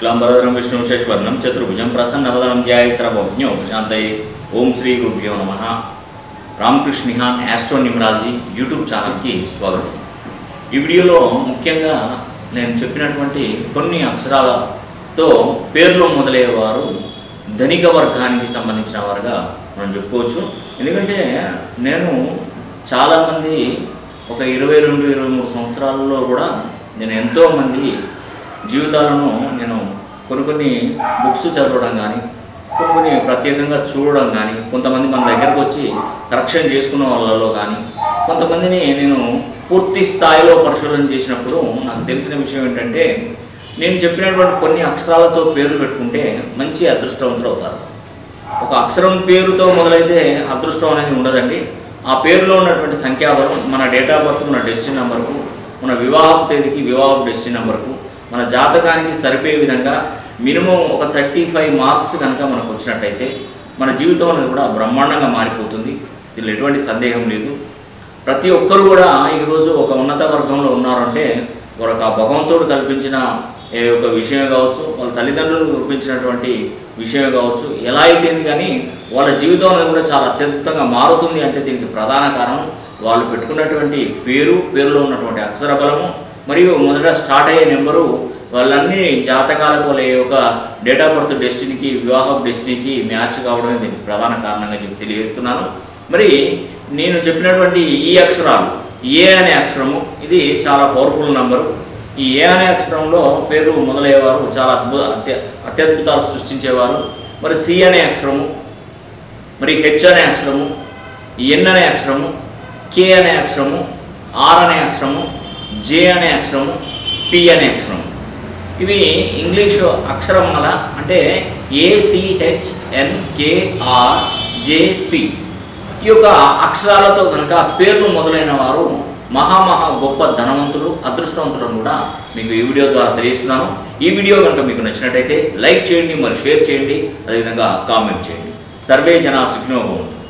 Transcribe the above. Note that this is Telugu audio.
శుక్లాంబరధరం విష్ణు శశివర్ణం చతుర్భుజం ప్రసన్నవదనం ధ్యాయస్త్రభజ్ఞో ప్రశాంతయే ఓం శ్రీ గురుభ్యో నమ Ramakrishna Nihan astro numerology YouTube ఛానల్కి స్వాగతం ఈ వీడియోలో ముఖ్యంగా నేను చెప్పినటువంటి కొన్ని అక్షరాలతో పేర్లు మొదలయ్యేవారు ధనిక వర్గానికి సంబంధించిన వారుగా మనం చెప్పుకోవచ్చు ఎందుకంటే నేను చాలామంది ఒక ఇరవై రెండు ఇరవై మూడు సంవత్సరాలలో కూడా నేను ఎంతోమంది జీవితాలను నేను కొన్ని కొన్ని బుక్స్ చదవడం కానీ కొన్ని కొన్ని ప్రత్యేకంగా చూడడం కానీ కొంతమంది మన దగ్గరకు వచ్చి కరెక్షన్ చేసుకున్న వాళ్ళలో కానీ కొంతమందిని నేను పూర్తి స్థాయిలో పరిశోధన చేసినప్పుడు నాకు తెలిసిన విషయం ఏంటంటే నేను చెప్పినటువంటి కొన్ని అక్షరాలతో పేర్లు పెట్టుకుంటే మంచి అదృష్టవంతులు అవుతారు ఒక అక్షరం పేరుతో మొదలైతే అదృష్టం అనేది ఉండదండి ఆ పేరులో ఉన్నటువంటి సంఖ్యాబలం మన డేట్ ఆఫ్ బర్త్ మన డెస్టిన్ నెంబర్కు మన వివాహపు తేదీకి వివాహపు డెస్టిన్ నెంబర్కు మన జాతకానికి సరిపోయే విధంగా మినిమం ఒక థర్టీ ఫైవ్ మార్క్స్ కనుక మనకు వచ్చినట్టయితే మన జీవితం అనేది కూడా బ్రహ్మాండంగా మారిపోతుంది దీనిలో ఎటువంటి సందేహం లేదు ప్రతి ఒక్కరు కూడా ఈరోజు ఒక ఉన్నత వర్గంలో ఉన్నారంటే వారు ఒక భగవంతుడు కల్పించిన ఏ ఒక విషయం కావచ్చు వాళ్ళ తల్లిదండ్రులు కల్పించినటువంటి విషయం కావచ్చు ఎలా అయితేంది కానీ వాళ్ళ జీవితం అనేది కూడా చాలా అత్యద్భుతంగా మారుతుంది అంటే దీనికి ప్రధాన కారణం వాళ్ళు పెట్టుకున్నటువంటి పేరు పేరులో ఉన్నటువంటి అక్షర బలము మరియు మొదట స్టార్ట్ అయ్యే నెంబరు వాళ్ళన్ని జాతకాలకు వాళ్ళ యొక్క డేట్ ఆఫ్ బర్త్ డెస్టినీకి వివాహం డెస్టినీకి మ్యాచ్ కావడమే దీనికి ప్రధాన కారణంగా చెప్పి తెలియజేస్తున్నాను మరి నేను చెప్పినటువంటి ఈ అక్షరాలు ఏ అనే అక్షరము ఇది చాలా పవర్ఫుల్ నంబరు ఈ ఏ అనే అక్షరంలో పేర్లు మొదలయ్యేవారు చాలా అద్భుత అత్య అత్యద్భుతాలు సృష్టించేవారు మరి సి అనే అక్షరము మరి హెచ్ అనే అక్షరము ఎన్ అనే అక్షరము కే అనే అక్షరము ఆర్ అనే అక్షరము జే అనే అక్షరము పి అనే అక్షరము ఇవి ఇంగ్లీషు అక్షరమాల అంటే ఏసిహెచ్ఎన్కేఆర్ జేపి ఈ యొక్క అక్షరాలతో కనుక పేర్లు మొదలైన వారు మహామహా గొప్ప ధనవంతులు అదృష్టవంతులను కూడా మీకు ఈ వీడియో ద్వారా తెలియజేస్తున్నాను ఈ వీడియో కనుక మీకు నచ్చినట్టయితే లైక్ చేయండి మరి షేర్ చేయండి అదేవిధంగా కామెంట్ చేయండి సర్వే జనా సుఖినో భవంతు